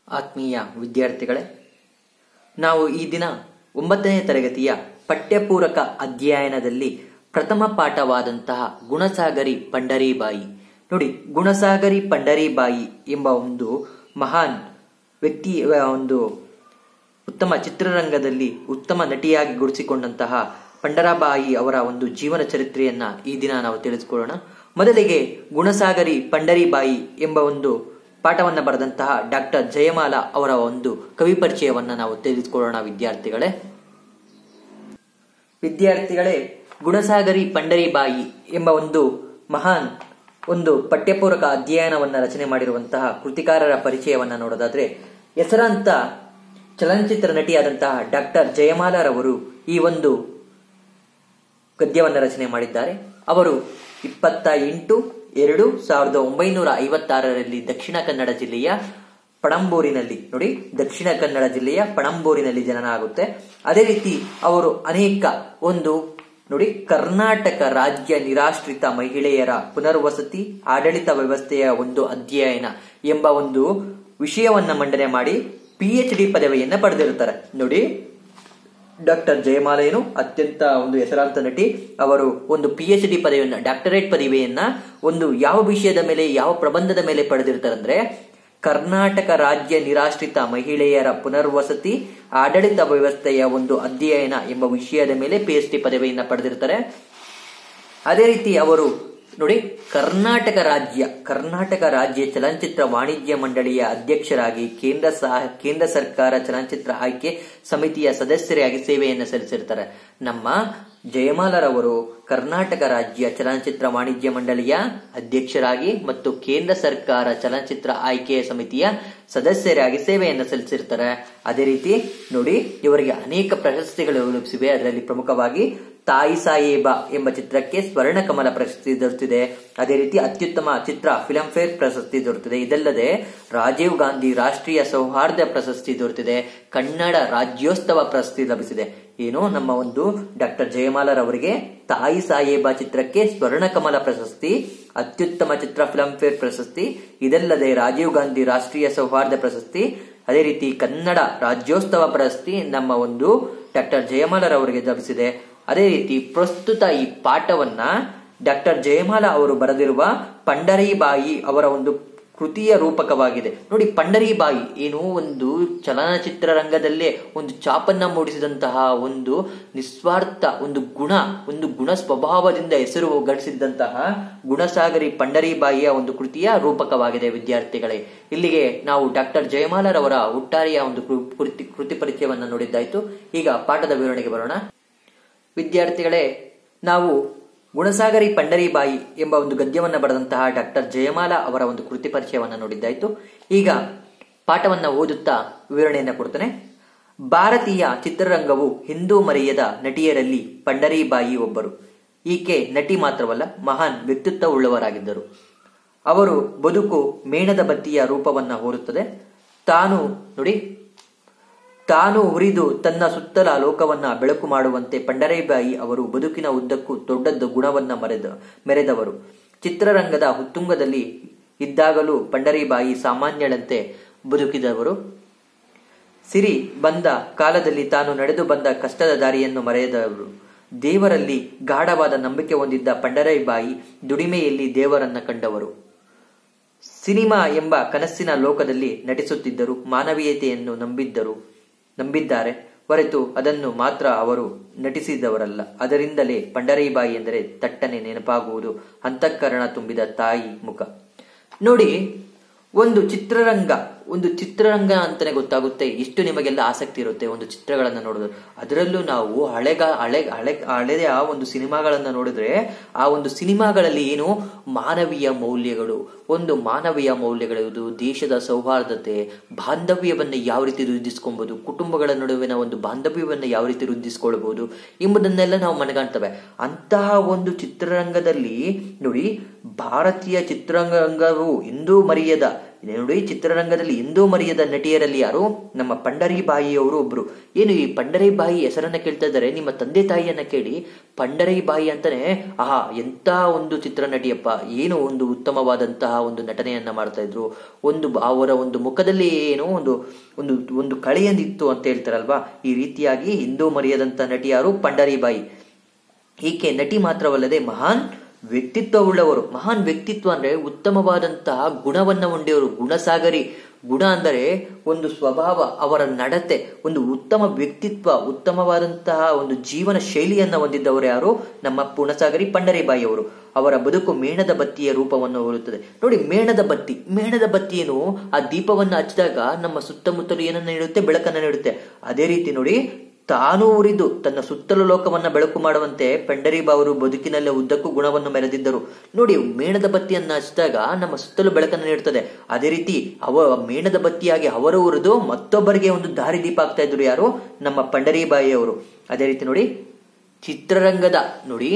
ಆತ್ಮೀಯ ವಿದ್ಯಾರ್ಥಿಗಳೇ ನಾವು ಈ ದಿನ ಒಂಬತ್ತನೇ ತರಗತಿಯ ಪಠ್ಯಪೂರಕ ಅಧ್ಯಯನದಲ್ಲಿ ಪ್ರಥಮ ಪಾಠವಾದಂತಹ ಗುಣಸಾಗರಿ ಪಂಡರೀಬಾಯಿ ನೋಡಿ ಗುಣಸಾಗರಿ ಪಂಡರೀಬಾಯಿ ಎಂಬ ಒಂದು ಮಹಾನ್ ವ್ಯಕ್ತಿ ಒಂದು ಉತ್ತಮ ಚಿತ್ರರಂಗದಲ್ಲಿ ಉತ್ತಮ ನಟಿಯಾಗಿ ಗುರುತಿಸಿಕೊಂಡಂತಹ ಪಂಡರಾಬಾಯಿ ಅವರ ಒಂದು ಜೀವನ ಚರಿತ್ರೆಯನ್ನ ಈ ದಿನ ನಾವು ತಿಳಿದುಕೊಳ್ಳೋಣ ಮೊದಲಿಗೆ ಗುಣಸಾಗರಿ ಪಂಡರಿಬಾಯಿ ಎಂಬ ಒಂದು ಪಾಠವನ್ನ ಬರೆದಂತಹ ಡಾಕ್ಟರ್ ಜಯಮಾಲ ಅವರ ಒಂದು ಕವಿ ಪರಿಚಯವನ್ನ ನಾವು ತಿಳಿದುಕೊಳ್ಳೋಣ ವಿದ್ಯಾರ್ಥಿಗಳೇ ವಿದ್ಯಾರ್ಥಿಗಳೇ ಗುಣಸಾಗರಿ ಪಂಡರಿಬಾಯಿ ಎಂಬ ಒಂದು ಮಹಾನ್ ಒಂದು ಪಠ್ಯಪೂರಕ ಅಧ್ಯಯನವನ್ನ ರಚನೆ ಮಾಡಿರುವಂತಹ ಕೃತಿಕಾರರ ಪರಿಚಯವನ್ನ ನೋಡೋದಾದ್ರೆ ಹೆಸರಾಂತ ಚಲನಚಿತ್ರ ನಟಿಯಾದಂತಹ ಡಾಕ್ಟರ್ ಜಯಮಾಲಾರವರು ಈ ಒಂದು ಗದ್ಯವನ್ನ ರಚನೆ ಮಾಡಿದ್ದಾರೆ ಅವರು ಇಪ್ಪತ್ತ ಎಂಟು ಎರಡು ಸಾವಿರದ ಒಂಬೈನೂರ ಐವತ್ತಾರರಲ್ಲಿ ದಕ್ಷಿಣ ಕನ್ನಡ ಜಿಲ್ಲೆಯ ಪಣಂಬೂರಿನಲ್ಲಿ ನೋಡಿ ದಕ್ಷಿಣ ಕನ್ನಡ ಜಿಲ್ಲೆಯ ಪಣಂಬೂರಿನಲ್ಲಿ ಜನನ ಆಗುತ್ತೆ ಅದೇ ರೀತಿ ಅವರು ಅನೇಕ ಒಂದು ನೋಡಿ ಕರ್ನಾಟಕ ರಾಜ್ಯ ನಿರಾಶ್ರಿತ ಮಹಿಳೆಯರ ಪುನರ್ವಸತಿ ಆಡಳಿತ ವ್ಯವಸ್ಥೆಯ ಒಂದು ಅಧ್ಯಯನ ಎಂಬ ಒಂದು ವಿಷಯವನ್ನ ಮಂಡನೆ ಮಾಡಿ ಪಿ ಎಚ್ ಡಿ ಪದವಿಯನ್ನ ಪಡೆದಿರುತ್ತಾರೆ ನೋಡಿ ಡಾಕ್ಟರ್ ಜಯಮಾಲೆಯನು ಅತ್ಯಂತ ಒಂದು ಹೆಸರಾಂತ ನಟಿ ಅವರು ಒಂದು ಪಿ ಎಚ್ ಡಿ ಪದವಿಯನ್ನ ಡಾಕ್ಟರೇಟ್ ಪದವಿಯನ್ನ ಒಂದು ಯಾವ ವಿಷಯದ ಮೇಲೆ ಯಾವ ಪ್ರಬಂಧದ ಮೇಲೆ ಪಡೆದಿರ್ತಾರೆ ಅಂದ್ರೆ ಕರ್ನಾಟಕ ರಾಜ್ಯ ನಿರಾಶ್ರಿತ ಮಹಿಳೆಯರ ಪುನರ್ವಸತಿ ಆಡಳಿತ ವ್ಯವಸ್ಥೆಯ ಒಂದು ಅಧ್ಯಯನ ಎಂಬ ವಿಷಯದ ಮೇಲೆ ಪಿ ಎಚ್ ಡಿ ಪದವಿಯನ್ನ ಪಡೆದಿರ್ತಾರೆ ಅದೇ ರೀತಿ ಅವರು ನೋಡಿ ಕರ್ನಾಟಕ ರಾಜ್ಯ ಕರ್ನಾಟಕ ರಾಜ್ಯ ಚಲನಚಿತ್ರ ವಾಣಿಜ್ಯ ಮಂಡಳಿಯ ಅಧ್ಯಕ್ಷರಾಗಿ ಕೇಂದ್ರ ಕೇಂದ್ರ ಸರ್ಕಾರ ಚಲನಚಿತ್ರ ಆಯ್ಕೆ ಸಮಿತಿಯ ಸದಸ್ಯರಾಗಿ ಸೇವೆಯನ್ನು ಸಲ್ಲಿಸಿರ್ತಾರೆ ನಮ್ಮ ಜಯಮಾಲರವರು ಕರ್ನಾಟಕ ರಾಜ್ಯ ಚಲನಚಿತ್ರ ವಾಣಿಜ್ಯ ಮಂಡಳಿಯ ಅಧ್ಯಕ್ಷರಾಗಿ ಮತ್ತು ಕೇಂದ್ರ ಸರ್ಕಾರ ಚಲನಚಿತ್ರ ಆಯ್ಕೆಯ ಸಮಿತಿಯ ಸದಸ್ಯರಾಗಿ ಸೇವೆಯನ್ನು ಸಲ್ಲಿಸಿರ್ತಾರೆ ಅದೇ ರೀತಿ ನೋಡಿ ಇವರಿಗೆ ಅನೇಕ ಪ್ರಶಸ್ತಿಗಳು ಲಭಿಸಿವೆ ಅದರಲ್ಲಿ ಪ್ರಮುಖವಾಗಿ ತಾಯಿ ಸಾಹೇಬ ಎಂಬ ಚಿತ್ರಕ್ಕೆ ಸ್ವರ್ಣ ಕಮಲ ಪ್ರಶಸ್ತಿ ದೊರೆತಿದೆ ಅದೇ ರೀತಿ ಅತ್ಯುತ್ತಮ ಚಿತ್ರ ಫಿಲಂ ಫೇರ್ ಪ್ರಶಸ್ತಿ ದೊರೆತಿದೆ ಇದಲ್ಲದೆ ರಾಜೀವ್ ಗಾಂಧಿ ರಾಷ್ಟ್ರೀಯ ಸೌಹಾರ್ದ ಪ್ರಶಸ್ತಿ ದೊರೆತಿದೆ ಕನ್ನಡ ರಾಜ್ಯೋತ್ಸವ ಪ್ರಶಸ್ತಿ ಲಭಿಸಿದೆ ಏನು ನಮ್ಮ ಒಂದು ಡಾಕ್ಟರ್ ಜಯಮಾಲರ್ ಅವರಿಗೆ ತಾಯಿ ಸಾಹೇಬ ಚಿತ್ರಕ್ಕೆ ಸ್ವರ್ಣ ಕಮಲ ಪ್ರಶಸ್ತಿ ಅತ್ಯುತ್ತಮ ಚಿತ್ರ ಫಿಲಂ ಫೇರ್ ಪ್ರಶಸ್ತಿ ಇದಲ್ಲದೆ ರಾಜೀವ್ ಗಾಂಧಿ ರಾಷ್ಟ್ರೀಯ ಸೌಹಾರ್ದ ಪ್ರಶಸ್ತಿ ಅದೇ ರೀತಿ ಕನ್ನಡ ರಾಜ್ಯೋತ್ಸವ ಪ್ರಶಸ್ತಿ ನಮ್ಮ ಒಂದು ಡಾಕ್ಟರ್ ಜಯಮಾಲರ್ ಅವರಿಗೆ ಲಭಿಸಿದೆ ಅದೇ ರೀತಿ ಪ್ರಸ್ತುತ ಈ ಪಾಠವನ್ನ ಡಾಕ್ಟರ್ ಜಯಮಾಲ ಅವರು ಬರೆದಿರುವ ಪಂಡರಿಬಾಯಿ ಅವರ ಒಂದು ಕೃತಿಯ ರೂಪಕವಾಗಿದೆ ನೋಡಿ ಪಂಡರಿಬಾಯಿ ಏನು ಒಂದು ಚಲನಚಿತ್ರ ರಂಗದಲ್ಲೇ ಒಂದು ಚಾಪನ್ನ ಮೂಡಿಸಿದಂತಹ ಒಂದು ನಿಸ್ವಾರ್ಥ ಒಂದು ಗುಣ ಒಂದು ಗುಣ ಸ್ವಭಾವದಿಂದ ಹೆಸರು ಗಳಿಸಿದ್ದಂತಹ ಗುಣಸಾಗರಿ ಪಂಡರಿಬಾಯಿಯ ಒಂದು ಕೃತಿಯ ರೂಪಕವಾಗಿದೆ ವಿದ್ಯಾರ್ಥಿಗಳೇ ಇಲ್ಲಿಗೆ ನಾವು ಡಾಕ್ಟರ್ ಜಯಮಾಲರವರ ಒಟ್ಟಾರೆಯ ಒಂದು ಕೃತಿ ಕೃತಿ ಪರಿಚಯವನ್ನ ನೋಡಿದ್ದಾಯ್ತು ಈಗ ಪಾಠದ ವಿವರಣೆಗೆ ಬರೋಣ ವಿದ್ಯಾರ್ಥಿಗಳೇ ನಾವು ಗುಣಸಾಗರಿ ಪಂಡರಿಬಾಯಿ ಎಂಬ ಒಂದು ಗದ್ಯವನ್ನ ಬರೆದಂತಹ ಡಾಕ್ಟರ್ ಜಯಮಾಲ ಅವರ ಒಂದು ಕೃತಿ ಪರಿಚಯವನ್ನ ನೋಡಿದ್ದಾಯ್ತು ಈಗ ಪಾಠವನ್ನ ಓದುತ್ತಾ ವಿವರಣೆಯನ್ನ ಕೊಡ್ತೇನೆ ಭಾರತೀಯ ಚಿತ್ರರಂಗವು ಹಿಂದೂ ಮರೆಯದ ನಟಿಯರಲ್ಲಿ ಪಂಡರಿಬಾಯಿ ಒಬ್ಬರು ಈಕೆ ನಟಿ ಮಾತ್ರವಲ್ಲ ಮಹಾನ್ ವ್ಯಕ್ತಿತ್ವವುಳ್ಳವರಾಗಿದ್ದರು ಅವರು ಬದುಕು ಮೇಣದ ಬತ್ತಿಯ ರೂಪವನ್ನ ಹೋರುತ್ತದೆ ತಾನು ನೋಡಿ ತಾನು ಹುರಿದು ತನ್ನ ಸುತ್ತಲ ಲೋಕವನ್ನ ಬೆಳಕು ಮಾಡುವಂತೆ ಪಂಡರೇಬಾಯಿ ಅವರು ಬದುಕಿನ ಉದ್ದಕ್ಕೂ ದೊಡ್ಡದ್ದು ಗುಣವನ್ನ ಮರೆದ ಮೆರೆದವರು ಚಿತ್ರರಂಗದ ಉತ್ತುಂಗದಲ್ಲಿ ಇದ್ದಾಗಲೂ ಪಂಡರಿಬಾಯಿ ಸಾಮಾನ್ಯಳಂತೆ ಬದುಕಿದವರು ಸಿರಿ ಬಂದ ಕಾಲದಲ್ಲಿ ತಾನು ನಡೆದು ಬಂದ ಕಷ್ಟದ ದಾರಿಯನ್ನು ಮರೆಯದವರು ದೇವರಲ್ಲಿ ಗಾಢವಾದ ನಂಬಿಕೆ ಹೊಂದಿದ್ದ ಪಂಡರೈಬಾಯಿ ದುಡಿಮೆಯಲ್ಲಿ ದೇವರನ್ನ ಕಂಡವರು ಸಿನಿಮಾ ಎಂಬ ಕನಸಿನ ಲೋಕದಲ್ಲಿ ನಟಿಸುತ್ತಿದ್ದರು ಮಾನವೀಯತೆಯನ್ನು ನಂಬಿದ್ದರು ನಂಬಿದ್ದಾರೆ ಹೊರತು ಅದನ್ನು ಮಾತ್ರ ಅವರು ನಟಿಸಿದವರಲ್ಲ ಅದರಿಂದಲೇ ಪಂಡರೀಬಾಯಿ ಎಂದರೆ ತಟ್ಟನೆ ನೆನಪಾಗುವುದು ಅಂತಃಕರಣ ತುಂಬಿದ ತಾಯಿ ಮುಖ ನೋಡಿ ಒಂದು ಚಿತ್ರರಂಗ ಒಂದು ಚಿತ್ರರಂಗ ಅಂತಾನೆ ಗೊತ್ತಾಗುತ್ತೆ ಎಷ್ಟು ನಿಮಗೆಲ್ಲ ಆಸಕ್ತಿ ಇರುತ್ತೆ ಒಂದು ಚಿತ್ರಗಳನ್ನ ನೋಡಿದ್ರೆ ಅದರಲ್ಲೂ ನಾವು ಹಳೆಗ ಹಳೆ ಹಳೆ ಹಳೆಯ ಒಂದು ಸಿನಿಮಾಗಳನ್ನ ನೋಡಿದ್ರೆ ಆ ಒಂದು ಸಿನಿಮಾಗಳಲ್ಲಿ ಏನು ಮಾನವೀಯ ಮೌಲ್ಯಗಳು ಒಂದು ಮಾನವೀಯ ಮೌಲ್ಯಗಳಿರುವುದು ದೇಶದ ಸೌಹಾರ್ದತೆ ಬಾಂಧವ್ಯವನ್ನ ಯಾವ ರೀತಿ ವೃದ್ಧಿಸ್ಕೊಬಹುದು ಕುಟುಂಬಗಳ ನಡುವಿನ ಒಂದು ಬಾಂಧವ್ಯವನ್ನ ಯಾವ ರೀತಿ ವೃದ್ಧಿಸ್ಕೊಳ್ಬಹುದು ಎಂಬುದನ್ನೆಲ್ಲ ನಾವು ಮನಗಾಣ್ತವೆ ಅಂತಹ ಒಂದು ಚಿತ್ರರಂಗದಲ್ಲಿ ನೋಡಿ ಭಾರತೀಯ ಚಿತ್ರರಂಗವು ಎಂದೂ ಮರೆಯದ ನೋಡಿ ಚಿತ್ರರಂಗದಲ್ಲಿ ಎಂದೂ ಮರೆಯದ ನಟಿಯರಲ್ಲಿ ಯಾರು ನಮ್ಮ ಪಂಡರಿಬಾಯಿಯವರು ಒಬ್ರು ಏನು ಈ ಪಂಡರಿಬಾಯಿ ಹೆಸರನ್ನ ಕೇಳ್ತಾ ಇದ್ದಾರೆ ನಿಮ್ಮ ತಂದೆ ತಾಯಿಯನ್ನ ಕೇಳಿ ಪಂಡರಿಬಾಯಿ ಅಂತಾನೆ ಆಹಾ ಎಂತ ಒಂದು ಚಿತ್ರನಟಿಯಪ್ಪ ಏನು ಒಂದು ಉತ್ತಮವಾದಂತಹ ಒಂದು ನಟನೆಯನ್ನ ಮಾಡ್ತಾ ಇದ್ರು ಒಂದು ಬ- ಅವರ ಒಂದು ಮುಖದಲ್ಲಿ ಏನೋ ಒಂದು ಒಂದು ಒಂದು ಕಳೆಯಂದಿತ್ತು ಅಂತ ಹೇಳ್ತಾರಲ್ವಾ ಈ ರೀತಿಯಾಗಿ ಎಂದೂ ಮರೆಯದಂತ ನಟಿ ಯಾರು ಪಂಡರಿಬಾಯಿ ಈಕೆ ನಟಿ ಮಾತ್ರವಲ್ಲದೆ ಮಹಾನ್ ವ್ಯಕ್ತಿತ್ವವುಳ್ಳವರು ಮಹಾನ್ ವ್ಯಕ್ತಿತ್ವ ಅಂದ್ರೆ ಉತ್ತಮವಾದಂತಹ ಗುಣವನ್ನ ಹೊಂದಿವರು ಗುಣಸಾಗರಿ ಗುಣ ಅಂದರೆ ಒಂದು ಸ್ವಭಾವ ಅವರ ನಡತೆ ಒಂದು ಉತ್ತಮ ವ್ಯಕ್ತಿತ್ವ ಉತ್ತಮವಾದಂತಹ ಒಂದು ಜೀವನ ಶೈಲಿಯನ್ನ ಹೊಂದಿದ್ದವರು ಯಾರು ನಮ್ಮ ಪುಣಸಾಗರಿ ಪಂಡರಿಬಾಯಿ ಅವರು ಅವರ ಬದುಕು ಮೇಣದ ಬತ್ತಿಯ ರೂಪವನ್ನು ಹೋಲುತ್ತದೆ ನೋಡಿ ಮೇಣದ ಬತ್ತಿ ಮೇಣದ ಬತ್ತಿ ಏನು ಆ ದೀಪವನ್ನು ಹಚ್ಚಿದಾಗ ನಮ್ಮ ಸುತ್ತಮುತ್ತಲು ಏನನ್ನ ನೀಡುತ್ತೆ ಬೆಳಕನ್ನ ನೀಡುತ್ತೆ ಅದೇ ರೀತಿ ನೋಡಿ ತಾನು ಉರಿದು ತನ್ನ ಸುತ್ತಲೂ ಲೋಕವನ್ನ ಬೆಳಕು ಮಾಡುವಂತೆ ಪೆಂಡರಿಬಾ ಅವರು ಬದುಕಿನಲ್ಲಿ ಉದ್ದಕ್ಕೂ ಗುಣವನ್ನು ಮೆರೆದಿದ್ದರು ನೋಡಿ ಮೇಣದ ಬತ್ತಿಯನ್ನ ಹಚ್ಚಿದಾಗ ನಮ್ಮ ಸುತ್ತಲೂ ಬೆಳಕನ್ನು ನೀಡುತ್ತದೆ ಅದೇ ರೀತಿ ಅವ ಮೇಣದ ಬತ್ತಿಯಾಗಿ ಅವರು ಉರಿದು ಮತ್ತೊಬ್ಬರಿಗೆ ಒಂದು ದಾರಿ ದೀಪ ಆಗ್ತಾ ಇದ್ರು ಯಾರು ನಮ್ಮ ಪಂಡರಿಬಾಯಿ ಅವರು ಅದೇ ರೀತಿ ನೋಡಿ ಚಿತ್ರರಂಗದ ನೋಡಿ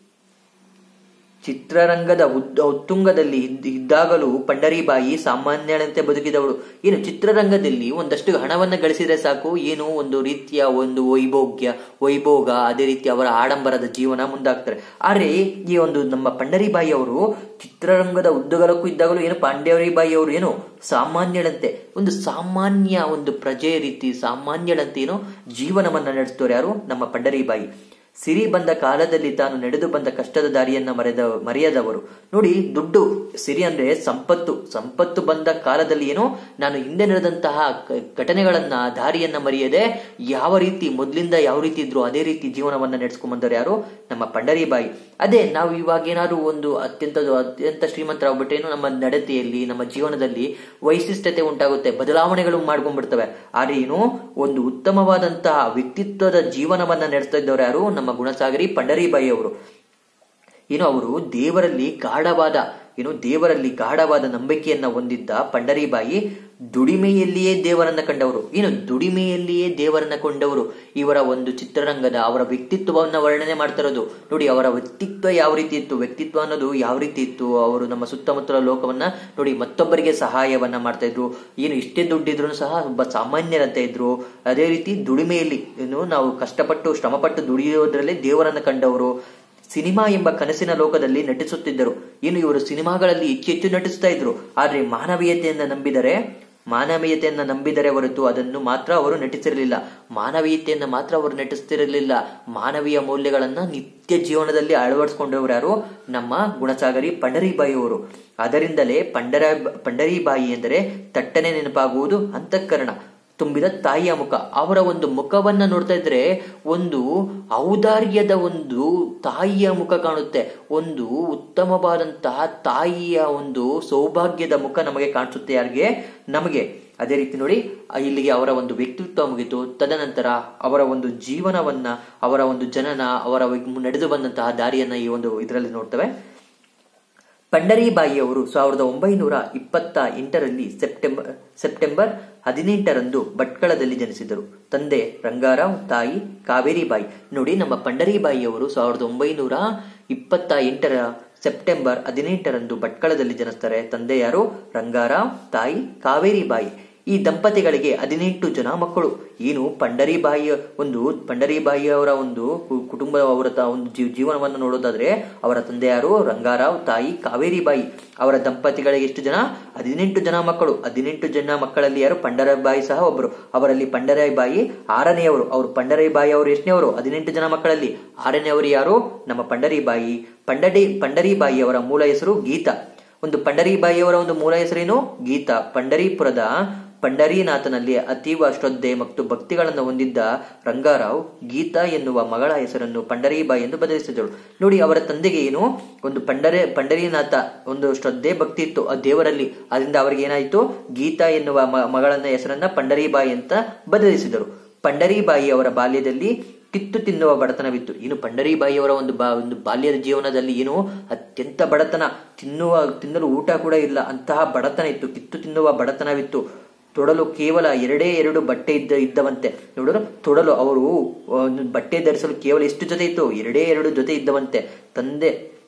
ಚಿತ್ರರಂಗದ ಉದ್ದ ಉತ್ತುಂಗದಲ್ಲಿ ಇದ್ದ- ಇದ್ದಾಗಲೂ ಪಂಡರಿಬಾಯಿ ಸಾಮಾನ್ಯಳಂತೆ ಬದುಕಿದವಳು ಏನು ಚಿತ್ರರಂಗದಲ್ಲಿ ಒಂದಷ್ಟು ಹಣವನ್ನ ಗಳಿಸಿದ್ರೆ ಸಾಕು ಏನು ಒಂದು ರೀತಿಯ ಒಂದು ವೈಭೋಗ್ಯ ವೈಭೋಗ ಅದೇ ರೀತಿ ಅವರ ಆಡಂಬರದ ಜೀವನ ಮುಂದಾಗ್ತಾರೆ ಆದ್ರೆ ಈ ಒಂದು ನಮ್ಮ ಪಂಡರಿಬಾಯಿ ಅವರು ಚಿತ್ರರಂಗದ ಉದ್ದಗಲಕ್ಕೂ ಇದ್ದಾಗಲೂ ಏನು ಪಾಂಡ್ಯವರಿಬಾಯಿ ಅವರು ಏನು ಸಾಮಾನ್ಯಳಂತೆ ಒಂದು ಸಾಮಾನ್ಯ ಒಂದು ಪ್ರಜೆ ರೀತಿ ಸಾಮಾನ್ಯಳಂತೆ ಏನು ಜೀವನವನ್ನ ನಡೆಸ್ತವ್ರು ಯಾರು ನಮ್ಮ ಪಂಡರಿಬಾಯಿ ಸಿರಿ ಬಂದ ಕಾಲದಲ್ಲಿ ತಾನು ನಡೆದು ಬಂದ ಕಷ್ಟದ ದಾರಿಯನ್ನ ಮರೆದ ಮರೆಯದವರು ನೋಡಿ ದುಡ್ಡು ಸಿರಿ ಅಂದ್ರೆ ಸಂಪತ್ತು ಸಂಪತ್ತು ಬಂದ ಕಾಲದಲ್ಲಿ ಏನೋ ನಾನು ಹಿಂದೆ ನಡೆದಂತಹ ಕ- ಘಟನೆಗಳನ್ನ ದಾರಿಯನ್ನ ಮರೆಯದೆ ಯಾವ ರೀತಿ ಮೊದ್ಲಿಂದ ಯಾವ ರೀತಿ ಇದ್ರು ಅದೇ ರೀತಿ ಜೀವನವನ್ನ ನಡೆಸ್ಕೊಂಡ್ ಬಂದವರು ಯಾರು ನಮ್ಮ ಪಂಡರಿಬಾಯಿ ಅದೇ ನಾವು ಇವಾಗ ಏನಾದ್ರು ಒಂದು ಅತ್ಯಂತ ಅತ್ಯಂತ ಶ್ರೀಮಂತರಾಗ್ಬಿಟ್ಟೇನು ನಮ್ಮ ನಡತೆಯಲ್ಲಿ ನಮ್ಮ ಜೀವನದಲ್ಲಿ ವೈಶಿಷ್ಟ್ಯತೆ ಉಂಟಾಗುತ್ತೆ ಬದಲಾವಣೆಗಳು ಮಾಡ್ಕೊಂಡ್ಬಿಡ್ತವೆ ಆದ್ರೆ ಏನು ಒಂದು ಉತ್ತಮವಾದಂತಹ ವ್ಯಕ್ತಿತ್ವದ ಜೀವನವನ್ನ ನಡೆಸ್ತಾ ಇದ್ದವರು ಯಾರು ನಮ್ಮ ಗುಣಸಾಗರಿ ಪಂಡರಿಬಾಯಿ ಅವರು ಏನು ಅವರು ದೇವರಲ್ಲಿ ಗಾಢವಾದ ಏನು ದೇವರಲ್ಲಿ ಗಾಢವಾದ ನಂಬಿಕೆಯನ್ನ ಹೊಂದಿದ್ದ ಪಂಡರಿಬಾಯಿ ದುಡಿಮೆಯಲ್ಲಿಯೇ ದೇವರನ್ನ ಕಂಡವರು ಏನು ದುಡಿಮೆಯಲ್ಲಿಯೇ ದೇವರನ್ನ ಕೊಂಡವರು ಇವರ ಒಂದು ಚಿತ್ರರಂಗದ ಅವರ ವ್ಯಕ್ತಿತ್ವವನ್ನ ವರ್ಣನೆ ಮಾಡ್ತಿರೋದು ನೋಡಿ ಅವರ ವ್ಯಕ್ತಿತ್ವ ಯಾವ ರೀತಿ ಇತ್ತು ವ್ಯಕ್ತಿತ್ವ ಅನ್ನೋದು ಯಾವ ರೀತಿ ಇತ್ತು ಅವರು ನಮ್ಮ ಸುತ್ತಮುತ್ತಲ ಲೋಕವನ್ನ ನೋಡಿ ಮತ್ತೊಬ್ಬರಿಗೆ ಸಹಾಯವನ್ನ ಮಾಡ್ತಾ ಇದ್ರು ಏನು ಇಷ್ಟೇ ದುಡ್ಡಿದ್ರು ಸಹ ಒಬ್ಬ ಸಾಮಾನ್ಯರಂತೆ ಇದ್ರು ಅದೇ ರೀತಿ ದುಡಿಮೆಯಲ್ಲಿ ಏನು ನಾವು ಕಷ್ಟಪಟ್ಟು ಶ್ರಮಪಟ್ಟು ದುಡಿಯೋದ್ರಲ್ಲೇ ದೇವರನ್ನ ಕಂಡವರು ಸಿನಿಮಾ ಎಂಬ ಕನಸಿನ ಲೋಕದಲ್ಲಿ ನಟಿಸುತ್ತಿದ್ದರು ಇನ್ನು ಇವರು ಸಿನಿಮಾಗಳಲ್ಲಿ ಹೆಚ್ಚು ಹೆಚ್ಚು ನಟಿಸ್ತಾ ಇದ್ರು ಆದ್ರೆ ಮಾನವೀಯತೆಯನ್ನ ನಂಬಿದರೆ ಮಾನವೀಯತೆಯನ್ನ ನಂಬಿದರೆ ಹೊರತು ಅದನ್ನು ಮಾತ್ರ ಅವರು ನಟಿಸಿರಲಿಲ್ಲ ಮಾನವೀಯತೆಯನ್ನ ಮಾತ್ರ ಅವರು ನಟಿಸ್ತಿರಲಿಲ್ಲ ಮಾನವೀಯ ಮೌಲ್ಯಗಳನ್ನ ನಿತ್ಯ ಜೀವನದಲ್ಲಿ ಅಳವಡಿಸಿಕೊಂಡವರು ಯಾರು ನಮ್ಮ ಗುಣಸಾಗರಿ ಪಂಡರಿಬಾಯಿ ಅವರು ಅದರಿಂದಲೇ ಪಂಡರ ಪಂಡರಿಬಾಯಿ ಎಂದರೆ ತಟ್ಟನೆ ನೆನಪಾಗುವುದು ಅಂತಃಕರಣ ತುಂಬಿದ ತಾಯಿಯ ಮುಖ ಅವರ ಒಂದು ಮುಖವನ್ನ ನೋಡ್ತಾ ಇದ್ರೆ ಒಂದು ಔದಾರ್ಯದ ಒಂದು ತಾಯಿಯ ಮುಖ ಕಾಣುತ್ತೆ ಒಂದು ಉತ್ತಮವಾದಂತಹ ತಾಯಿಯ ಒಂದು ಸೌಭಾಗ್ಯದ ಮುಖ ನಮಗೆ ಕಾಣಿಸುತ್ತೆ ಯಾರಿಗೆ ನಮಗೆ ಅದೇ ರೀತಿ ನೋಡಿ ಆ ಇಲ್ಲಿಗೆ ಅವರ ಒಂದು ವ್ಯಕ್ತಿತ್ವ ಮುಗಿತು ತದನಂತರ ಅವರ ಒಂದು ಜೀವನವನ್ನ ಅವರ ಒಂದು ಜನನ ಅವರ ನಡೆದು ಬಂದಂತಹ ದಾರಿಯನ್ನ ಈ ಒಂದು ಇದರಲ್ಲಿ ನೋಡ್ತೇವೆ ಪಂಡರಿಬಾಯಿಯವರು ಸಾವಿರದ ಒಂಬೈನೂರ ಇಪ್ಪತ್ತ ಎಂಟರಲ್ಲಿ ಸೆಪ್ಟೆಂಬರ್ ಸೆಪ್ಟೆಂಬರ್ ಹದಿನೆಂಟರಂದು ಭಟ್ಕಳದಲ್ಲಿ ಜನಿಸಿದರು ತಂದೆ ರಂಗಾರಾವ್ ತಾಯಿ ಕಾವೇರಿಬಾಯಿ ನೋಡಿ ನಮ್ಮ ಪಂಡರಿಬಾಯಿಯವರು ಸಾವಿರದ ಒಂಬೈನೂರ ಇಪ್ಪತ್ತ ಎಂಟರ ಸೆಪ್ಟೆಂಬರ್ ಹದಿನೆಂಟರಂದು ಭಟ್ಕಳದಲ್ಲಿ ಜನಿಸ್ತಾರೆ ತಂದೆ ಯಾರು ರಂಗಾರಾವ್ ತಾಯಿ ಕಾವೇರಿಬಾಯಿ ಈ ದಂಪತಿಗಳಿಗೆ ಹದಿನೆಂಟು ಜನ ಮಕ್ಕಳು ಏನು ಪಂಡರಿಬಾಯಿಯ ಒಂದು ಪಂಡರಿಬಾಯಿಯವರ ಒಂದು ಕು- ಕುಟುಂಬ ಅವರ ತ- ಒಂದು ಜೀ- ಜೀವನವನ್ನು ನೋಡೋದಾದ್ರೆ ಅವರ ತಂದೆ ಯಾರು ರಂಗಾರಾವ್ ತಾಯಿ ಕಾವೇರಿಬಾಯಿ ಅವರ ದಂಪತಿಗಳಿಗೆ ಎಷ್ಟು ಜನ ಹದಿನೆಂಟು ಜನ ಮಕ್ಕಳು ಹದಿನೆಂಟು ಜನ ಮಕ್ಕಳಲ್ಲಿ ಯಾರು ಪಂಡರಬಾಯಿ ಸಹ ಒಬ್ಬರು ಅವರಲ್ಲಿ ಪಂಡರಬಾಯಿ ಆರನೆಯವರು ಅವರು ಪಂಡರಿಬಾಯಿ ಅವರು ಎಷ್ಟನೇವರು ಹದಿನೆಂಟು ಜನ ಮಕ್ಕಳಲ್ಲಿ ಆರನೆಯವರು ಯಾರು ನಮ್ಮ ಪಂಡರಿಬಾಯಿ ಪಂಡಡಿ ಪಂಡರಿಬಾಯಿ ಅವರ ಮೂಲ ಹೆಸರು ಗೀತಾ ಒಂದು ಪಂಡರಿಬಾಯಿಯವರ ಒಂದು ಮೂಲ ಹೆಸರೇನು ಗೀತಾ ಪಂಡರೀಪುರದ ಪಂಡರೀನಾಥನಲ್ಲಿ ಅತೀವ ಶ್ರದ್ಧೆ ಮತ್ತು ಭಕ್ತಿಗಳನ್ನು ಹೊಂದಿದ್ದ ರಂಗಾರಾವ್ ಗೀತಾ ಎನ್ನುವ ಮಗಳ ಹೆಸರನ್ನು ಪಂಡರೀಬಾಯಿ ಎಂದು ಬದಲಿಸಿದಳು ನೋಡಿ ಅವರ ತಂದೆಗೆ ಏನು ಒಂದು ಪಂಡರೆ ಪಂಡರೀನಾಥ ಒಂದು ಶ್ರದ್ಧೆ ಭಕ್ತಿ ಇತ್ತು ಆ ದೇವರಲ್ಲಿ ಅದರಿಂದ ಅವರಿಗೆ ಏನಾಯಿತು ಗೀತಾ ಎನ್ನುವ ಮ- ಮಗಳನ್ನ ಹೆಸರನ್ನ ಪಂಡರೀಬಾಯಿ ಅಂತ ಬದಲಿಸಿದರು ಪಂಡರೀಬಾಯಿ ಅವರ ಬಾಲ್ಯದಲ್ಲಿ ಕಿತ್ತು ತಿನ್ನುವ ಬಡತನವಿತ್ತು ಇನ್ನು ಪಂಡರೀಬಾಯಿಯವರ ಒಂದು ಬಾ ಒಂದು ಬಾಲ್ಯದ ಜೀವನದಲ್ಲಿ ಏನು ಅತ್ಯಂತ ಬಡತನ ತಿನ್ನುವ ತಿನ್ನಲು ಊಟ ಕೂಡ ಇಲ್ಲ ಅಂತಹ ಬಡತನ ಇತ್ತು ಕಿತ್ತು ತಿನ್ನುವ ಬಡತನವಿತ್ತು ತೊಡಲು ಕೇವಲ ಎರಡೇ ಎರಡು ಬಟ್ಟೆ ಇದ್ದ ಇದ್ದವಂತೆ ನೋಡಿದ್ರು ತೊಡಲು ಅವರು ಒಂದು ಬಟ್ಟೆ ಧರಿಸಲು ಕೇವಲ ಎಷ್ಟು ಜೊತೆ ಇತ್ತು ಎರಡೇ ಎರಡು ಜೊತೆ ಇದ್ದವಂತೆ ತಂದೆ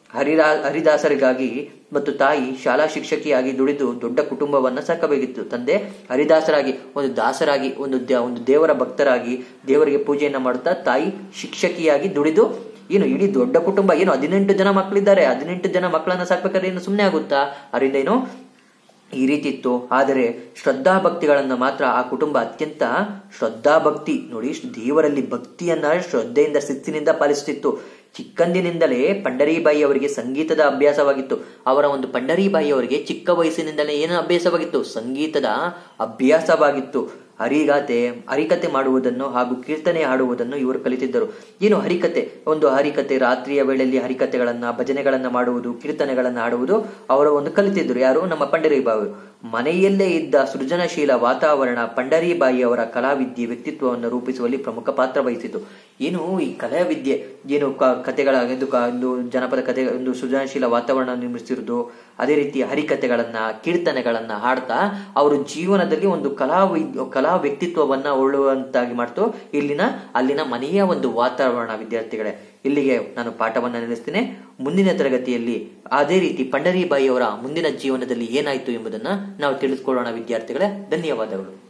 ಹರಿರಾ ಹರಿದಾಸರಿಗಾಗಿ ಮತ್ತು ತಾಯಿ ಶಾಲಾ ಶಿಕ್ಷಕಿಯಾಗಿ ದುಡಿದು ದೊಡ್ಡ ಕುಟುಂಬವನ್ನ ಸಾಕಬೇಕಿತ್ತು ತಂದೆ ಹರಿದಾಸರಾಗಿ ಒಂದು ದಾಸರಾಗಿ ಒಂದು ದೇ- ಒಂದು ದೇವರ ಭಕ್ತರಾಗಿ ದೇವರಿಗೆ ಪೂಜೆಯನ್ನ ಮಾಡುತ್ತಾ ತಾಯಿ ಶಿಕ್ಷಕಿಯಾಗಿ ದುಡಿದು ಏನು ಇಡೀ ದೊಡ್ಡ ಕುಟುಂಬ ಏನು ಹದಿನೆಂಟು ಜನ ಮಕ್ಕಳಿದ್ದಾರೆ ಹದಿನೆಂಟು ಜನ ಮಕ್ಕಳನ್ನ ಸಾಕ್ಬೇಕಾದ್ರೆ ಏನು ಸುಮ್ಮನೆ ಆಗುತ್ತಾ ಅದರಿಂದ ಏನು ಈ ರೀತಿ ಇತ್ತು ಆದರೆ ಶ್ರದ್ಧಾ ಭಕ್ತಿಗಳನ್ನ ಮಾತ್ರ ಆ ಕುಟುಂಬ ಅತ್ಯಂತ ಶ್ರದ್ಧಾ ಭಕ್ತಿ ನೋಡಿ ದೇವರಲ್ಲಿ ಭಕ್ತಿಯನ್ನ ಶ್ರದ್ಧೆಯಿಂದ ಶಿಸ್ತಿನಿಂದ ಪಾಲಿಸುತ್ತಿತ್ತು ಚಿಕ್ಕಂದಿನಿಂದಲೇ ಪಂಡರೀಬಾಯಿ ಅವರಿಗೆ ಸಂಗೀತದ ಅಭ್ಯಾಸವಾಗಿತ್ತು ಅವರ ಒಂದು ಪಂಡರೀಬಾಯಿ ಅವರಿಗೆ ಚಿಕ್ಕ ವಯಸ್ಸಿನಿಂದಲೇ ಏನು ಅಭ್ಯಾಸವಾಗಿತ್ತು ಸಂಗೀತದ ಅಭ್ಯಾಸವಾಗಿತ್ತು ಹರಿಗಾತೆ ಹರಿಕತೆ ಮಾಡುವುದನ್ನು ಹಾಗೂ ಕೀರ್ತನೆ ಹಾಡುವುದನ್ನು ಇವರು ಕಲಿತಿದ್ದರು ಏನು ಹರಿಕತೆ ಒಂದು ಹರಿಕತೆ ರಾತ್ರಿಯ ವೇಳೆಯಲ್ಲಿ ಹರಿಕತೆಗಳನ್ನ ಭಜನೆಗಳನ್ನ ಮಾಡುವುದು ಕೀರ್ತನೆಗಳನ್ನ ಹಾಡುವುದು ಅವರು ಒಂದು ಕಲಿತಿದ್ದರು ಯಾರು ನಮ್ಮ ಪಂಡರೀಬಾಯಿ ಮನೆಯಲ್ಲೇ ಇದ್ದ ಸೃಜನಶೀಲ ವಾತಾವರಣ ಪಂಡರೀಬಾಯಿ ಅವರ ಕಲಾವಿದ್ಯೆ ವ್ಯಕ್ತಿತ್ವವನ್ನು ರೂಪಿಸುವಲ್ಲಿ ಪ್ರಮುಖ ಪಾತ್ರ ವಹಿಸಿತು ಏನು ಈ ಕಲಾವಿದ್ಯೆ ಏನು ಕ- ಕತೆಗಳ ಒಂದು ಕ- ಒಂದು ಜನಪದ ಕತೆ ಒಂದು ಸೃಜನಶೀಲ ವಾತಾವರಣ ನಿರ್ಮಿಸಿರುವುದು ಅದೇ ರೀತಿ ಹರಿಕತೆಗಳನ್ನ ಕೀರ್ತನೆಗಳನ್ನ ಹಾಡ್ತಾ ಅವರು ಜೀವನದಲ್ಲಿ ಒಂದು ಕಲಾ ವೈ- ಕಲಾ ವ್ಯಕ್ತಿತ್ವವನ್ನ ಒಳ್ಳುವಂತಾಗಿ ಮಾಡ್ತು ಇಲ್ಲಿನ ಅಲ್ಲಿನ ಮನೆಯ ಒಂದು ವಾತಾವರಣ ವಿದ್ಯಾರ್ಥಿಗಳೇ ಇಲ್ಲಿಗೆ ನಾನು ಪಾಠವನ್ನ ನಿಲ್ಲಿಸ್ತೇನೆ ಮುಂದಿನ ತರಗತಿಯಲ್ಲಿ ಅದೇ ರೀತಿ ಪಂಡರೀಬಾಯಿ ಅವರ ಮುಂದಿನ ಜೀವನದಲ್ಲಿ ಏನಾಯ್ತು ಎಂಬುದನ್ನ ನಾವು ತಿಳಿದುಕೊಳ್ಳೋಣ ವಿದ್ಯಾರ್ಥಿಗಳೇ ಧನ್ಯವಾದಗಳು